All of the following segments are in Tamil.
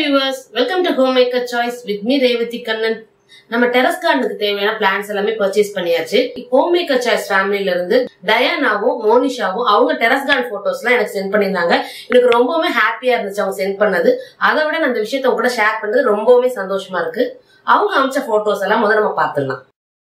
viewers welcome to home maker choice with me Revathi Kannan நம்ம டெரஸ் கார்டனுக்கு தேவையான பிளான்ஸ் எல்லாமே பர்ச்சேஸ் பண்ணியாச்சு ஹோம் மேக்கர் சாய்ஸ் ஃபேமிலில இருந்து டயானாவும் மோனிஷாவும் அவங்க டெரஸ் கார்டன் போட்டோஸ் எல்லாம் எனக்கு சென்ட் பண்ணியிருந்தாங்க எனக்கு ரொம்பவுமே ஹாப்பியா இருந்துச்சு அவங்க சென்ட் பண்ணது அதை விட நான் அந்த விஷயத்த உங்க கூட ஷேர் பண்ணது ரொம்பவுமே சந்தோஷமா இருக்கு அவங்க அமைச்ச போட்டோஸ் எல்லாம் முதல்ல நம்ம பார்த்துடலாம்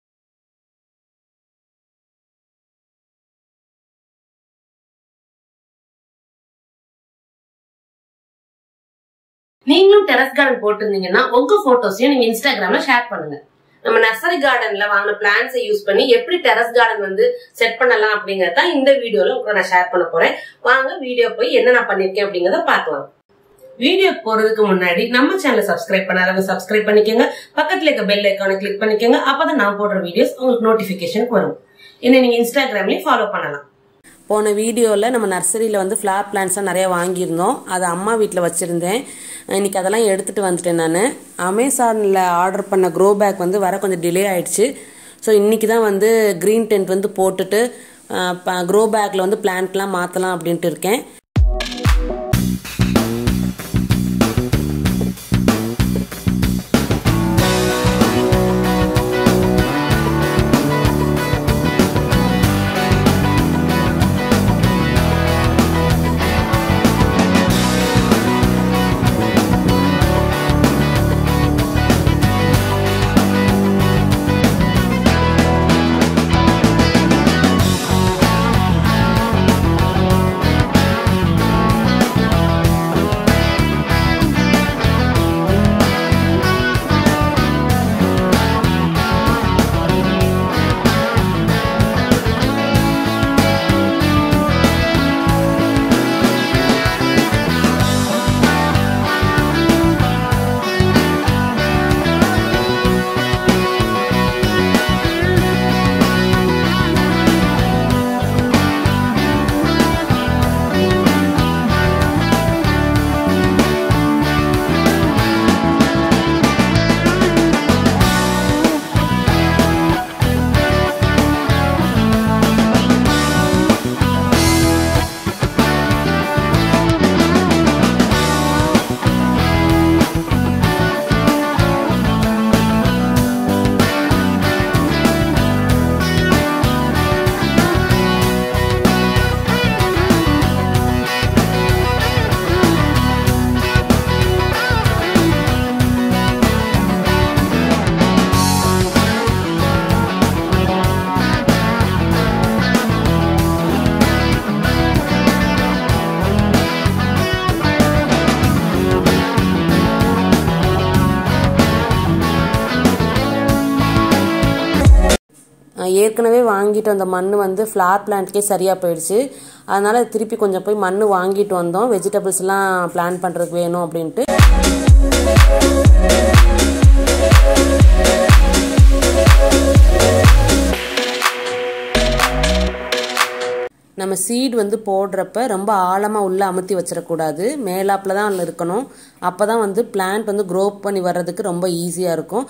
நீங்களும் டெரஸ் கார்டன் போட்டிருந்தீங்கன்னா உங்க போட்டோஸையும் நீங்க இன்ஸ்டாகிராம்ல ஷேர் பண்ணுங்க நம்ம நர்சரி கார்டன்ல வாங்கின பிளான்ஸை யூஸ் பண்ணி எப்படி டெரஸ் கார்டன் வந்து செட் பண்ணலாம் அப்படிங்கறத இந்த வீடியோல உங்களுக்கு நான் ஷேர் பண்ண போறேன் வாங்க வீடியோ போய் என்ன நான் பண்ணிருக்கேன் அப்படிங்கறத பார்க்கலாம் வீடியோ போறதுக்கு முன்னாடி நம்ம சேனலை சப்ஸ்கிரைப் பண்ணாதவங்க சப்ஸ்கிரைப் பண்ணிக்கோங்க பக்கத்துல இருக்க பெல் ஐக்கானை கிளிக் பண்ணிக்கோங்க அப்பதான் நான் போடுற வீடியோஸ் உங்களுக்கு நோட்டிபிகேஷன் வரும் என்ன நீங்க இன்ஸ்டாகிராம்லயும் ஃபாலோ பண்ணலாம் போன வீடியோவில் நம்ம நர்சரியில் வந்து ஃப்ளார் பிளான்ட்ஸ்லாம் நிறைய வாங்கியிருந்தோம் அதை அம்மா வீட்டில் வச்சுருந்தேன் இன்னைக்கு அதெல்லாம் எடுத்துகிட்டு வந்துட்டேன் நான் அமேசானில் ஆர்டர் பண்ண க்ரோ பேக் வந்து வர கொஞ்சம் டிலே ஆயிடுச்சு ஸோ இன்றைக்கி தான் வந்து க்ரீன் டென்ட் வந்து போட்டுட்டு க்ரோ பேக்கில் வந்து பிளான்ட்லாம் மாற்றலாம் அப்படின்ட்டு இருக்கேன் ஏற்கனவே வாங்கிட்டு வந்த மண் வந்து ஃப்ளார் பிளான்ட்கே சரியாக போயிடுச்சு அதனால் திருப்பி கொஞ்சம் போய் மண் வாங்கிட்டு வந்தோம் வெஜிடபிள்ஸ்லாம் பிளான் பண்ணுறதுக்கு வேணும் அப்படின்ட்டு நம்ம சீட் வந்து போடுறப்ப ரொம்ப ஆழமாக உள்ளே அமுத்தி வச்சிடக்கூடாது மேலாப்பில் தான் இருக்கணும் அப்போ தான் வந்து பிளான்ட் வந்து க்ரோ பண்ணி வர்றதுக்கு ரொம்ப ஈஸியாக இருக்கும்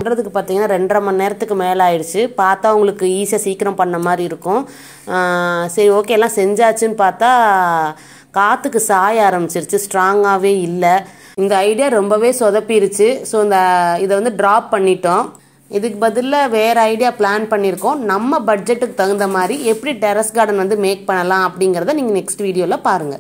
பண்ணுறதுக்கு பார்த்தீங்கன்னா ரெண்டரை மணி நேரத்துக்கு மேலே ஆயிடுச்சு பார்த்தா உங்களுக்கு ஈஸியாக சீக்கிரம் பண்ண மாதிரி இருக்கும் ஆஹ் சரி ஓகே எல்லாம் செஞ்சாச்சுன்னு பார்த்தா காற்றுக்கு சாய ஆரம்பிச்சிருச்சு ஸ்ட்ராங்காகவே இல்லை இந்த ஐடியா ரொம்பவே சொதப்பிருச்சு ஸோ இந்த இதை வந்து ட்ராப் பண்ணிட்டோம் இதுக்கு பதிலாக வேறு ஐடியா பிளான் பண்ணியிருக்கோம் நம்ம பட்ஜெட்டுக்கு தகுந்த மாதிரி எப்படி டெரஸ் கார்டன் வந்து மேக் பண்ணலாம் அப்படிங்கிறத நீங்கள் நெக்ஸ்ட் வீடியோவில் பாருங்கள்